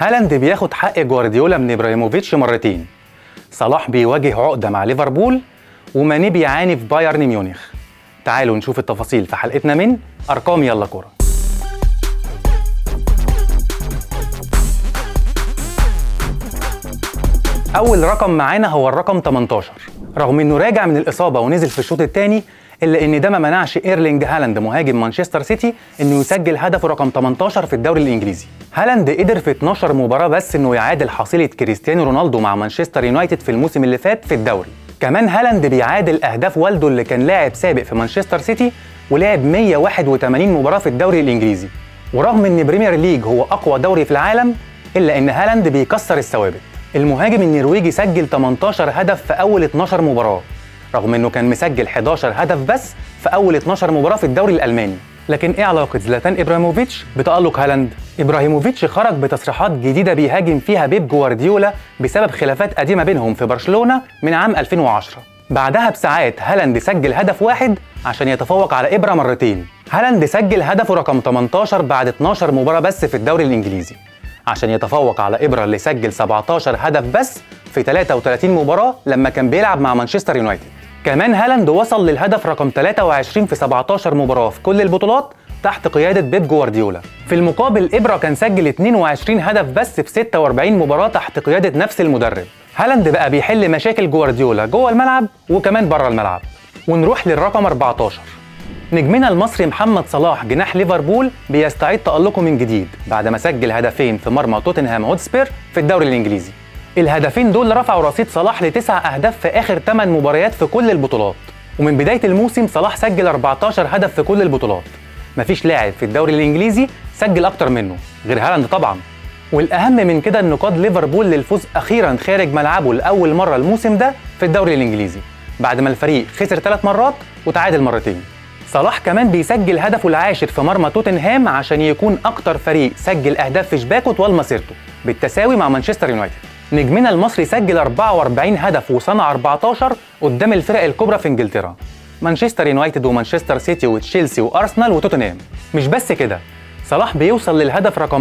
هالاند بياخد حق جوارديولا من ابراهيموفيتش مرتين صلاح بيواجه عقده مع ليفربول وماني بيعاني في بايرن ميونخ تعالوا نشوف التفاصيل في حلقتنا من ارقام يلا كوره اول رقم معانا هو الرقم 18 رغم انه راجع من الاصابه ونزل في الشوط الثاني الا ان ده ما منعش ايرلينج هالاند مهاجم مانشستر سيتي انه يسجل هدفه رقم 18 في الدوري الانجليزي هالاند قدر في 12 مباراه بس انه يعادل حصيله كريستيانو رونالدو مع مانشستر يونايتد في الموسم اللي فات في الدوري كمان هالاند بيعادل اهداف والده اللي كان لاعب سابق في مانشستر سيتي ولعب 181 مباراه في الدوري الانجليزي ورغم ان بريمير ليج هو اقوى دوري في العالم الا ان هالاند بيكسر الثوابت المهاجم النرويجي سجل 18 هدف في اول 12 مباراه رغم انه كان مسجل 11 هدف بس في اول 12 مباراه في الدوري الالماني لكن ايه علاقه زلاتان ابراهيموفيتش بتالق هالاند ابراهيموفيتش خرج بتصريحات جديده بيهاجم فيها بيب جوارديولا بسبب خلافات قديمه بينهم في برشلونه من عام 2010 بعدها بساعات هالاند سجل هدف واحد عشان يتفوق على ابره مرتين هالاند سجل هدفه رقم 18 بعد 12 مباراه بس في الدوري الانجليزي عشان يتفوق على ابره اللي سجل 17 هدف بس في 33 مباراه لما كان بيلعب مع مانشستر يونايتد كمان هالاند وصل للهدف رقم 23 في 17 مباراه في كل البطولات تحت قيادة بيب جوارديولا في المقابل إبرا كان سجل 22 هدف بس في 46 مباراة تحت قيادة نفس المدرب هالاند بقى بيحل مشاكل جوارديولا جوه الملعب وكمان بره الملعب ونروح للرقم 14 نجمنا المصري محمد صلاح جناح ليفربول بيستعيد تألقه من جديد بعد ما سجل هدفين في مرمى توتنهام هوتسبير في الدوري الإنجليزي الهدفين دول رفعوا رصيد صلاح لتسع أهداف في آخر 8 مباريات في كل البطولات ومن بداية الموسم صلاح سجل 14 هدف في كل البطولات مفيش لاعب في الدوري الإنجليزي سجل أكتر منه غير هالاند طبعا والأهم من كده إنه قاد ليفربول للفوز أخيرا خارج ملعبه لأول مرة الموسم ده في الدوري الإنجليزي بعد ما الفريق خسر ثلاث مرات وتعادل مرتين صلاح كمان بيسجل هدفه العاشر في مرمى توتنهام عشان يكون أكتر فريق سجل أهداف في شباكه طوال مسيرته بالتساوي مع مانشستر يونايتد نجمنا المصري سجل 44 هدف وصنع 14 قدام الفرق الكبرى في انجلترا مانشستر يونايتد ومانشستر سيتي وتشيلسي وارسنال وتوتنهام مش بس كده صلاح بيوصل للهدف رقم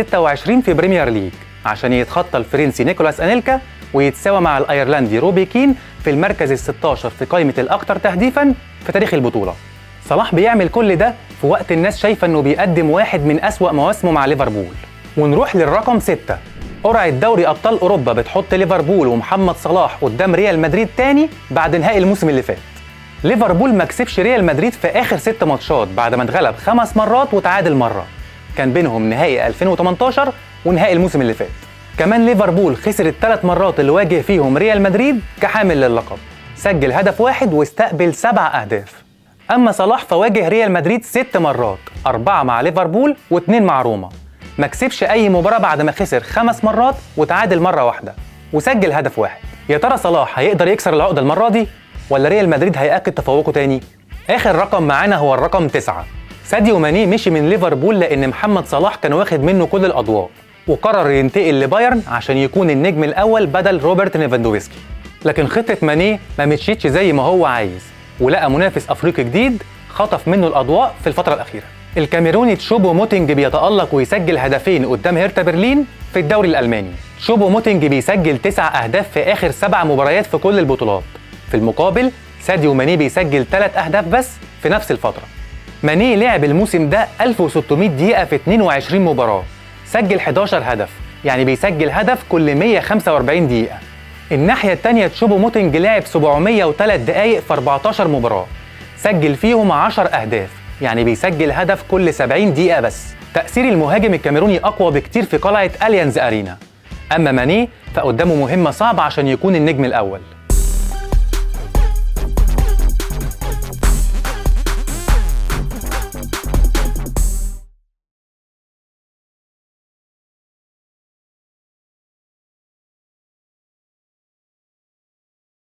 126 في بريمير ليج عشان يتخطى الفرنسي نيكولاس انيلكا ويتساوى مع الايرلندي روبي كين في المركز ال 16 في قائمه الاكثر تهديفا في تاريخ البطوله صلاح بيعمل كل ده في وقت الناس شايفه انه بيقدم واحد من اسوأ مواسمه مع ليفربول ونروح للرقم 6 قرعة دوري أبطال أوروبا بتحط ليفربول ومحمد صلاح قدام ريال مدريد تاني بعد نهائي الموسم اللي فات. ليفربول ما كسبش ريال مدريد في آخر ست ماتشات بعد ما اتغلب خمس مرات وتعادل مرة. كان بينهم نهائي 2018 ونهائي الموسم اللي فات. كمان ليفربول خسر الثلاث مرات اللي واجه فيهم ريال مدريد كحامل للقب. سجل هدف واحد واستقبل سبع أهداف. أما صلاح فواجه ريال مدريد ست مرات، أربعة مع ليفربول واثنين مع روما. ما كسبش اي مباراه بعد ما خسر خمس مرات وتعادل مره واحده وسجل هدف واحد يا ترى صلاح هيقدر يكسر العقده المره دي ولا ريال مدريد هياكد تفوقه تاني اخر رقم معانا هو الرقم تسعة ساديو ماني مشي من ليفربول لان محمد صلاح كان واخد منه كل الاضواء وقرر ينتقل لبايرن عشان يكون النجم الاول بدل روبرت ليفاندوفسكي لكن خطه ماني ما مشيتش زي ما هو عايز ولقى منافس افريقي جديد خطف منه الاضواء في الفتره الاخيره الكاميروني تشوبو موتينج بيتألق ويسجل هدفين قدام هيرتا برلين في الدوري الألماني تشوبو موتينج بيسجل تسع أهداف في آخر سبع مباريات في كل البطولات في المقابل ساديو ماني بيسجل ثلاث أهداف بس في نفس الفترة ماني لعب الموسم ده 1600 دقيقة في 22 مباراة سجل 11 هدف يعني بيسجل هدف كل 145 دقيقة الناحية الثانية تشوبو موتينج لعب 703 دقايق في 14 مباراة سجل فيهم 10 أهداف يعني بيسجل هدف كل 70 دقيقة بس تأثير المهاجم الكاميروني أقوى بكتير في قلعة أليانز أرينا أما ماني فقدامه مهمة صعبة عشان يكون النجم الأول